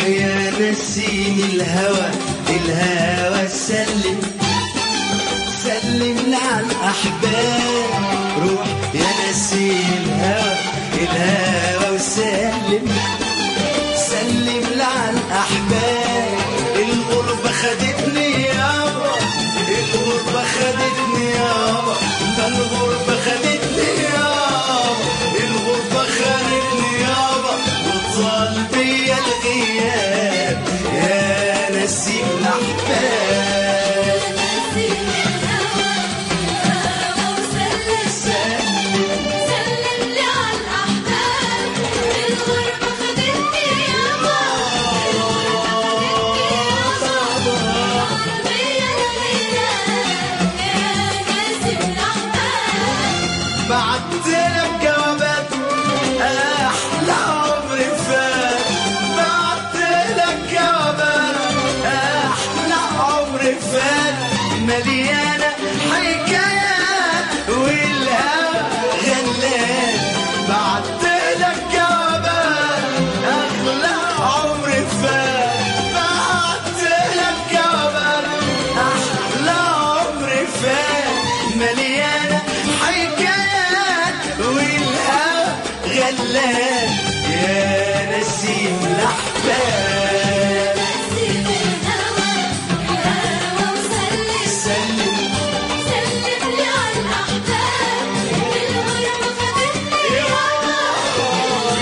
يا نسيم الهوى الهوى سلم سلم لعن الأحباب روح يا نسيم الهوى الهوى وسلم سلم لعن الأحباب الغربة خدتني يابا الغربة خدتني يابا ده الغربة خدتني يابا الغربة خدتني يابا وطال بيا الغياب يا نسيم الأحباب نسيم الهوى الهوى وسلم سلم سلم لي على الأحباب الغربة خدتني يابا قلبي الغياب يا نسيم الأحباب بعت لك جوابات احلى عمر فات بعت لك جوابات احلى عمر فات مليانه حكايات والهوى غلات بعت لك جوابات احلى عمر فات بعت لك جوابات احلى عمر فات مليانه حكايات والهوى غلات يا نسيم الاحباب نسيم الهوى الهوى وسلم سلم سلم لي على الأحباب الغربة خدتني يابا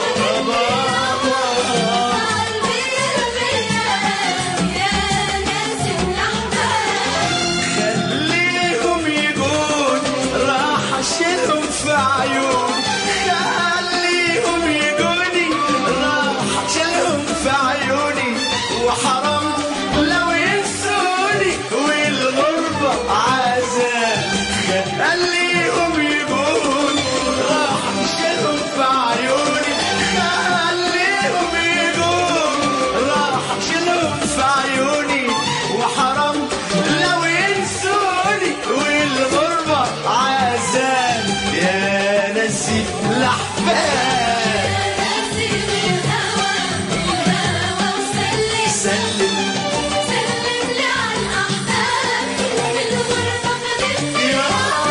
قلبي الغياب يا نسيم الأحباب خليهم يجون راح اشيلهم في عيون خليهم يجوني راح اشيلهم في عيوني وحرام لو ينسوني والغربة عذاب خليهم يجون راح اشيلهم في عيوني خليهم يجون راح اشيلهم في عيوني وحرام لو ينسوني والغربة عذاب يا نسيم الأحباب نسيم الهوى الهوى وسلم سلم سلم لي على الأحباب الغربة خدتني يا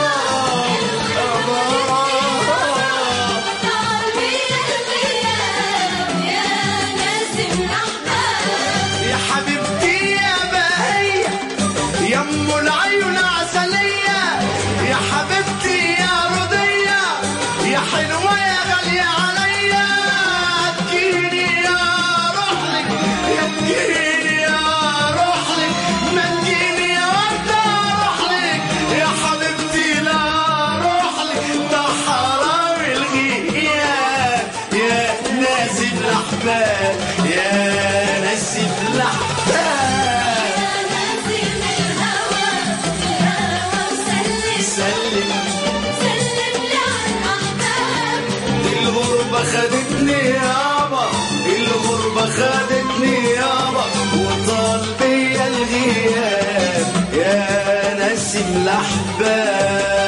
قلبي الغياب يا نسيم الأحباب يا حبيبتي يا بهية يا ام العيون عسلية يا حبيبتي يا رضية يا حلوة يا غالية عليا تجيني يا روحلك يا تجيني يا روحلك ما تجيني يا وردة روحلك يا حبيبتي لا روحلك ده حرام الغياب يا ناسي الأحباب يا ناسي الأحباب يا نسيم الهوى الهوى وسلم سلم سلم لي على الأحباب الغربة خدتني يابا الغربة خدتني يابا وطال بيا الغياب يا نسيم الأحباب